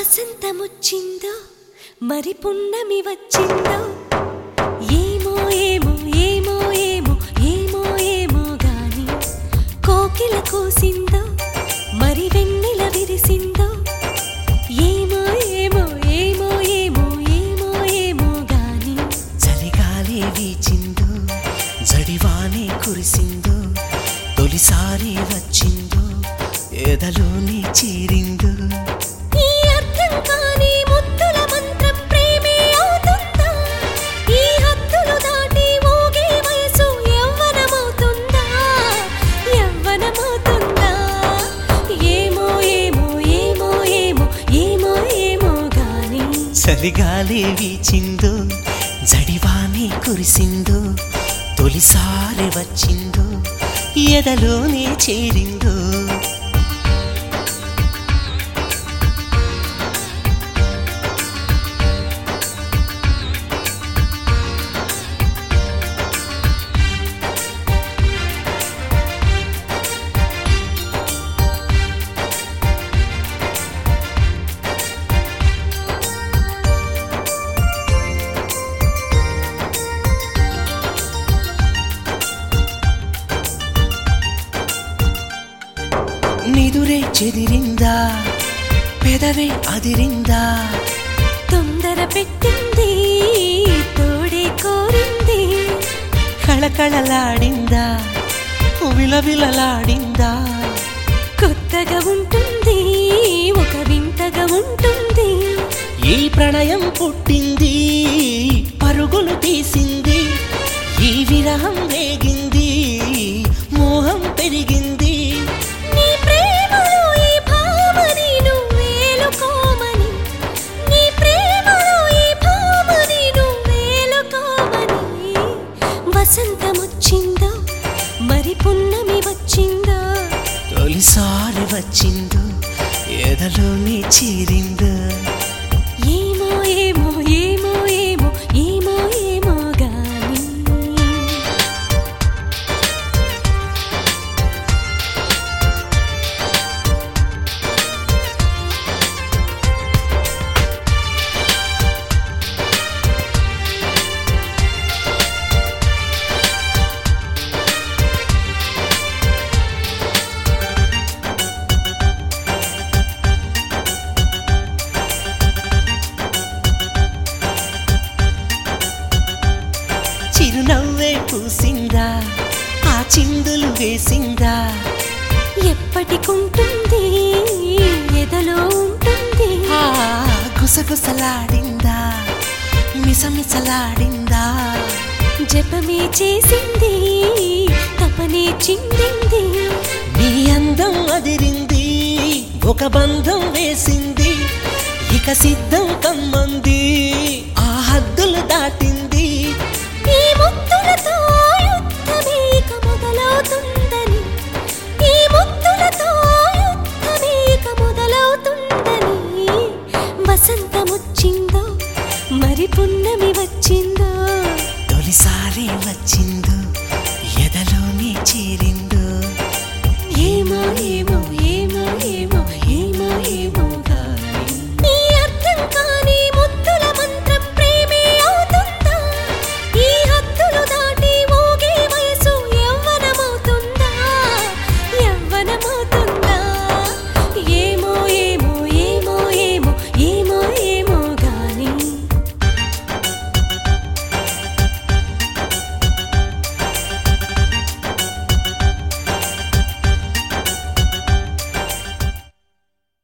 వసంతమొచ్చిందో మరి పున్నమి వచ్చిందో ఏమో ఏమో ఏమో ఏమో ఏమో ఏమో గాని కోకిల కూసిందో మరి వెన్నెల విరిసిందో ఏమో ఏమో ఏమో ఏమో ఏమో ఏమో గాని చలిగాలి వీచిందో జడివానే కురిసిందో తొలిసారి వచ్చిందో ఎదలోని చీరిందో ఈ అర్థం కాని ముద్దుల మంత్రం ప్రేమే అవుతుందా ఈ హద్దులు దాటి ఊగే వయసు యవ్వనమవుతుందా యవ్వనమవుతుందా ఏమో ఏమో ఏమో ఏమో ఏమో ఏమో గాని చలిగాలి వీచిందో జడివానే కురిసిందో తొలిసారి వచ్చిందో ఎదలోనే చేరిందో నిదురే చెదిరిందా పెదవే అదిరిందా తొందర పెట్టింది తోడే కోరింది కళకళలాడిందా విలవిలలాడిందా కొత్తగా ఉంటుంది ఒక వింతగా ఉంటుంది ఈ ప్రణయం పుట్టింది పరుగులు తీసింది ఈ విరహం వేగింది మోహం పెరిగింది నీ ప్రేమలో ఈ భామని నువ్వేలుకోమని నీ ప్రేమలో ఈ భామని నువ్వేలుకోమని వసంతమొచ్చిందో మరి పున్నమి వచ్చిందో తొలిసారి వచ్చిందో ఎదలోని చీరిందో ఏమో ఏమో ఏమో ఏమో ఏమో ఏమో గాని చిరునవ్వే పూసిందా ఆ చిందులు వేసిందా ఎప్పటికుంటుంది ఎదలో ఉంటుంది ఆ గుసగుసలాడిందా మిసమిసలాడిందా జపమే చేసింది తపనే చిందింది నీ అందం అదిరింది ఒక బంధం వేసింది ఇక సిద్ధ